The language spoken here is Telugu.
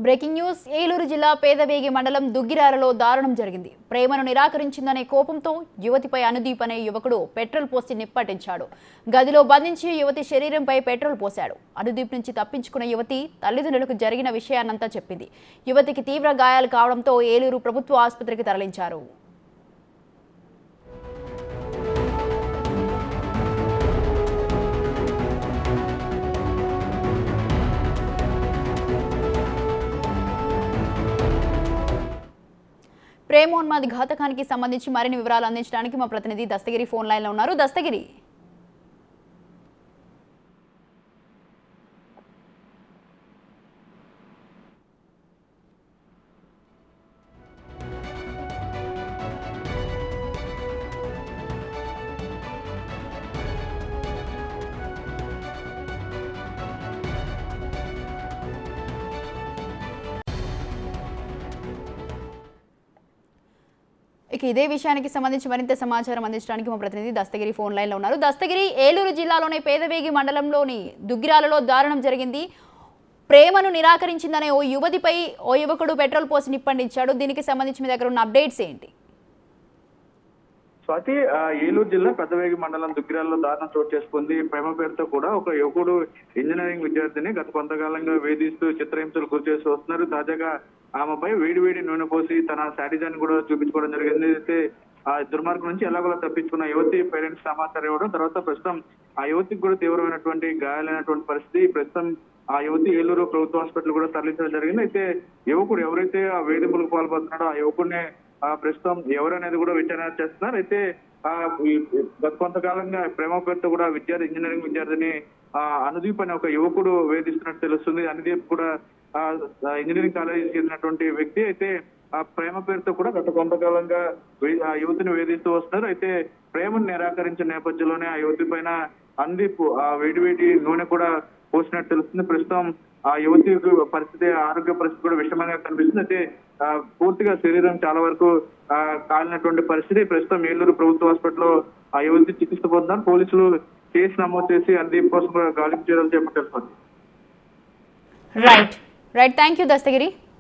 బ్రేకింగ్ న్యూస్ ఏలూరు జిల్లా పేదవేగి మండలం దుగ్గిరాలలో దారుణం జరిగింది ప్రేమను నిరాకరించిందనే కోపంతో యువతిపై అనుదీప్ అనే యువకుడు పెట్రోల్ పోసి నిప్పటించాడు గదిలో బంధించి యువతి శరీరంపై పెట్రోల్ పోశాడు అనుదీప్ నుంచి తప్పించుకున్న యువతి తల్లిదండ్రులకు జరిగిన విషయాన్నంతా చెప్పింది యువతికి తీవ్ర గాయాలు కావడంతో ఏలూరు ప్రభుత్వ ఆసుపత్రికి తరలించారు ప్రేమోన్మాది ఘాతకానికి సంబంధించి మరిన్ని వివరాలు అందించడానికి మా ప్రతినిధి దస్తగిరి ఫోన్ లైన్లో ఉన్నారు దస్తగిరి ఇక ఇదే విషయానికి సంబంధించి మరింత సమాచారం అందించడానికి మా ప్రతినిధి దస్తగిరి ఫోన్ లైన్లో ఉన్నారు దస్తగిరి ఏలూరు జిల్లాలోని పేదవేగి మండలంలోని దుగ్గిరాలలో దారుణం జరిగింది ప్రేమను నిరాకరించిందనే ఓ యువతిపై ఓ యువకుడు పెట్రోల్ పోసి నిప్పండించాడు దీనికి సంబంధించి మీ దగ్గర ఉన్న అప్డేట్స్ ఏంటి స్వాతి ఆ, ఏలూరు జిల్లా పెద్దవేగి మండలం దుగ్గిరాల్లో దారుణం చోటు చేసుకుంది ప్రేమ పేరుతో కూడా ఒక యువకుడు ఇంజనీరింగ్ విద్యార్థిని గత కొంతకాలంగా వేధిస్తూ చిత్రహింసలు గురి చేస్తూ వస్తున్నారు తాజాగా ఆమెపై వేడి వేడి నూనె పోసి తన శాడిజాన్ని కూడా చూపించుకోవడం జరిగింది అయితే ఆ దుర్మార్గం నుంచి ఎలాగోలా తప్పించుకున్న యువతి పేరెంట్స్ సమాచారం ఇవ్వడం తర్వాత ప్రస్తుతం ఆ యువతికి కూడా తీవ్రమైనటువంటి గాయాలైనటువంటి పరిస్థితి ప్రస్తుతం ఆ యువతి ఏలూరు ప్రభుత్వ హాస్పిటల్ కూడా తరలించడం జరిగింది అయితే యువకుడు ఎవరైతే ఆ వేధింపులకు పాల్పడుతున్నాడో ఆ యువకుడిని ఆ ప్రస్తుతం ఎవరనేది కూడా విచారణ చేస్తున్నారు అయితే ఆ ఈ గత కొంతకాలంగా ప్రేమ పేరుతో కూడా విద్యార్థి ఇంజనీరింగ్ విద్యార్థిని ఆ అనుదీప్ అనే ఒక యువకుడు వేధిస్తున్నట్టు తెలుస్తుంది అనుదీప్ కూడా ఆ ఇంజనీరింగ్ కాలేజీ చెందినటువంటి వ్యక్తి అయితే ఆ ప్రేమ పేరుతో కూడా గత కొంతకాలంగా వే- ఆ యువతిని వేధిస్తూ వస్తున్నారు అయితే ప్రేమను నిరాకరించిన నేపథ్యంలోనే ఆ యువతి పైన అందీప్ ఆ వేడి వేడి నూనె కూడా పోసినట్టు తెలుస్తుంది ప్రస్తుతం ఆ యువతి యొక్క పరిస్థితి ఆరోగ్య పరిస్థితి కూడా విషమంగా కనిపిస్తుంది అయితే ఆ, పూర్తిగా శరీరం చాలా వరకు ఆ, కాలినటువంటి పరిస్థితి ప్రస్తుతం ఏలూరు ప్రభుత్వ హాస్పిటల్లో ఆ యువతి చికిత్స పొందుతున్నారు పోలీసులు కేసు నమోదు చేసి అందీప్ కోసం కూడా గాలింపు చర్యలు చేపట్టారు right right thank you Dastagiri